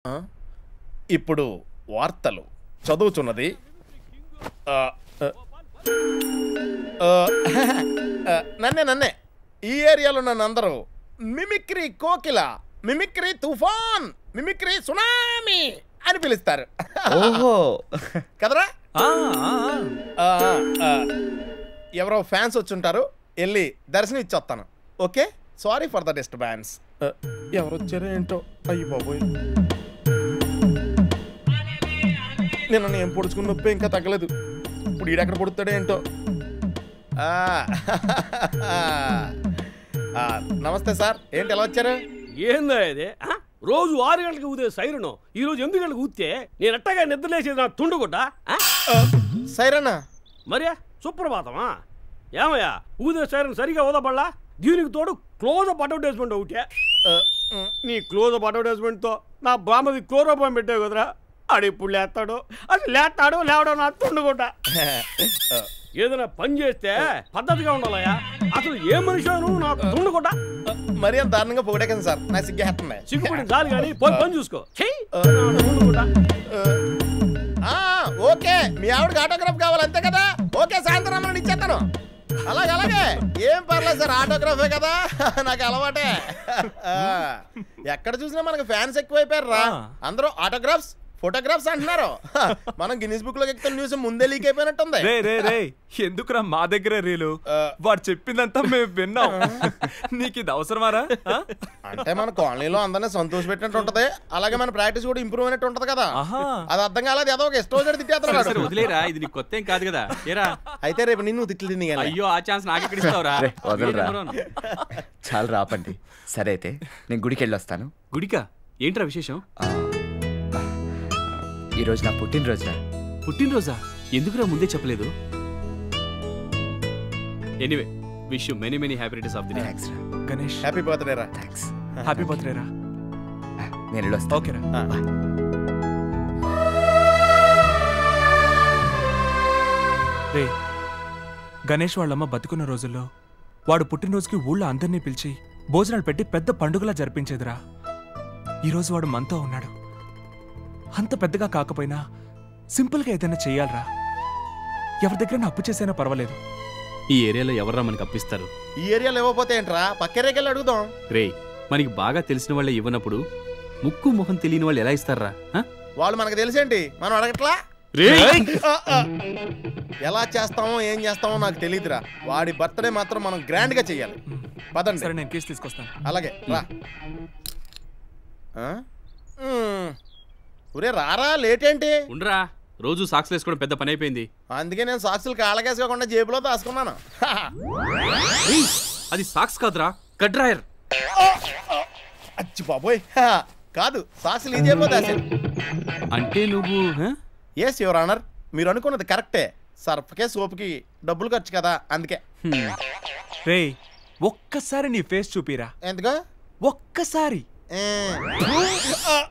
ఆ? ఇప్పుడు వార్తలు చదువుతున్నది ఆ, ఆ, ఆ, ఆ, నన్నే నన్నే ఈ ఏరియాలో నన్ను అందరూ మిమిక్రీ కోకిల మిమిక్రీ తుఫాన్ మిమిక్రీ సునామీ అని పిలుస్తారు ఓహో కదరా ఆ, ఆ, ఆ. ఆ, ఆ, ఎవరో ఫ్యాన్స్ వచ్చుంటారు వెళ్ళి దర్శనం ఇచ్చొస్తాను okay sorry for the disturbance ఎవరు వచ్చారో ఏంటో అయ్యి బాబోయ్ నిన్న నేను పొడుచుకున్న నొప్పి ఇంకా తగ్గలేదు ఇప్పుడు ఈడెక్కడ పొడుతాడో ఏంటో ఆ, ఆ, నమస్తే సార్ ఏంటి ఎలా వచ్చారు ఏందా ఇది ఆ? రోజు ఆరు గంటలకు ఊదే సైరను ఈ రోజు ఎనిమిది గంటలకు ఊస్తే నేను ఎట్టగా నిద్రలేసేది నా తుండుగుడ్డ ఆ? సైరనా మరే సుప్రభాతమా ఏమయ్యా ఊదే సైరన్ సరిగా ఊదపడలా దీనికి తోడు క్లోజ్ అప్ అడ్వర్టైజ్మెంట్ ఒకటే ఆ, ఉమ్, నీ క్లోజ్ అప్ అడ్వర్టైజ్మెంట్తో నా బామ్మది క్లోరోపాన్ పెట్టావు కదరా ఆడు ఇప్పుడు లేస్తాడు అసలు లేస్తాడు లేవడం నా తుండుగుడ్డ ఆ, ఏదైనా పని చేస్తే పద్ధతిగా ఉండాలయ్యా అసలు ఏ మనిషి నువ్వు నాకు తుండుగుడ్డ మరీ అంత దారుణంగా పొగిడేకండి సార్ నా సిగ్గేస్తుంది సిగ్గుపడి చాలు కానీ పోయి పని చూసుకో చెయ్యి నా తుండుగుడ్డ ఆ, ఓకే మీ ఆవిడకి ఆటోగ్రాఫ్ కావాలి అంతే కదా ఓకే సాయంత్రం రమ్మని ఇచ్చేస్తాను అలాగే అలాగే ఏం పర్లేదు సార్ ఆటోగ్రాఫే కదా నాకు అలవాటే ఆ, ఎక్కడ చూసినా మనకి ఫ్యాన్స్ ఎక్కువైపోయారు రా అందరూ ఆటోగ్రాఫ్స్ ఫోటోగ్రాఫ్స్ అంటున్నారు హ, మనం గిన్నిస్ బుక్ లోకి ఎక్కుతున్న న్యూస్ ముందే లీక్ అయిపోయినట్టుంది రే రే రే ఎందుకురా మా దగ్గర రీలు ఆ. వాడు చెప్పిందంతా మేము విన్నాం నీకు ఇది అవసరమారా ఆ? అంటే మన కాలనీలో అందరినీ సంతోష పెట్టినట్టు ఉంటది అలాగే మన ప్రాక్టీస్ కూడా ఇంప్రూవ్ అయినట్టు ఉంటది కదా ఆహా. అది అర్థం కాలేదు ఏదో ఒక ఇష్టం వచ్చి సరే సరే తిట్టేస్తాడు వదిలేరా ఇది నీకు కొత్త ఏం కాదు కదా ఏరా అయితే రేపు నిన్ను తిట్లు తిని అయ్యో ఆ ఛాన్స్ నాకు ఇక్కడ ఇస్తావురా రే, వదలరా. ఏంటి మరోను? చాలా రాపండి సరే అయితే నేను గుడికి వెళ్ళొస్తాను గుడికా ఏంట్రా విశేషం ఆ, ఈరోజు నా పుట్టినరోజురా పుట్టినరోజా ఎందుకురా ముందే చెప్పలేదు anyway wish you many many happy returns of the day thanks రా గణేష్ హ్యాపీ బర్త్డే రా థ్యాంక్స్ హ్యాపీ బర్త్డే రా నేను వెళ్ళొస్తాను ఓకేరా ఆ. రే గణేష్ వాళ్ళమ్మ బతుకున్న రోజుల్లో వాడు పుట్టినరోజుకి ఊళ్ళో అందరినీ పిలిచి భోజనాలు పెట్టి పెద్ద పండుగలా జరిపించేదిరా ఈరోజు వాడు మనతో ఉన్నాడు అంత పెద్దగా కాకపోయినా సింపుల్గా ఏదైనా చెయ్యాలరా ఎవరి దగ్గర అప్పు చేసైనా పర్వాలేదు ఈ ఏరియాలో ఎవర్రా మనకి అప్పిస్తారు ఈ ఏరియాలో ఇవ్వకపోతే ఏంట్రా పక్కేరేకెళ్ళి అడుగుదాం రే మనకి బాగా తెలిసిన వాళ్ళే ఇవ్వనప్పుడు ముక్కు ముఖం తెలియని వాళ్ళు ఎలా ఇస్తారా ఆ? వాళ్ళు మనకు తెలిసేంటి మనం అడగట్లా రే ఆ, ఆ. ఎలా చేస్తామో ఏం చేస్తామో నాకు తెలియదురా వాడి బర్త్డే మాత్రం మనం గ్రాండ్ గా చెయ్యాలి పదండి సరే నేను కేసు తీసుకొస్తాను అలాగే రా ఆ? మ్మ్. ఒరే రారా లేట్ ఏంటి ఉండరా రోజు సాక్స్ వేసుకోవడం పెద్ద పని అయిపోయింది అందుకే నేను సాక్సులు కాళ్ళకేసుకోకుండా జేబులో దాచుకున్నాను ఏయ్, అది సాక్స్ కాదురా కడ్రాయర్ అచ్చి బాబోయ్ హా, కాదు సాక్సులు ఈ జేబులో దాచాను అంటే నువ్వు ఆ? ఎస్ యువర్ ఆనర్ మీరు అనుకున్నది కరెక్టే సర్ఫ్కే సోప్కి డబ్బులు ఖర్చు కదా అందుకే హ్మ్. రే ఒక్కసారి నీ ఫేస్ చూపిరా ఎందుకు ఒక్కసారి ఏ.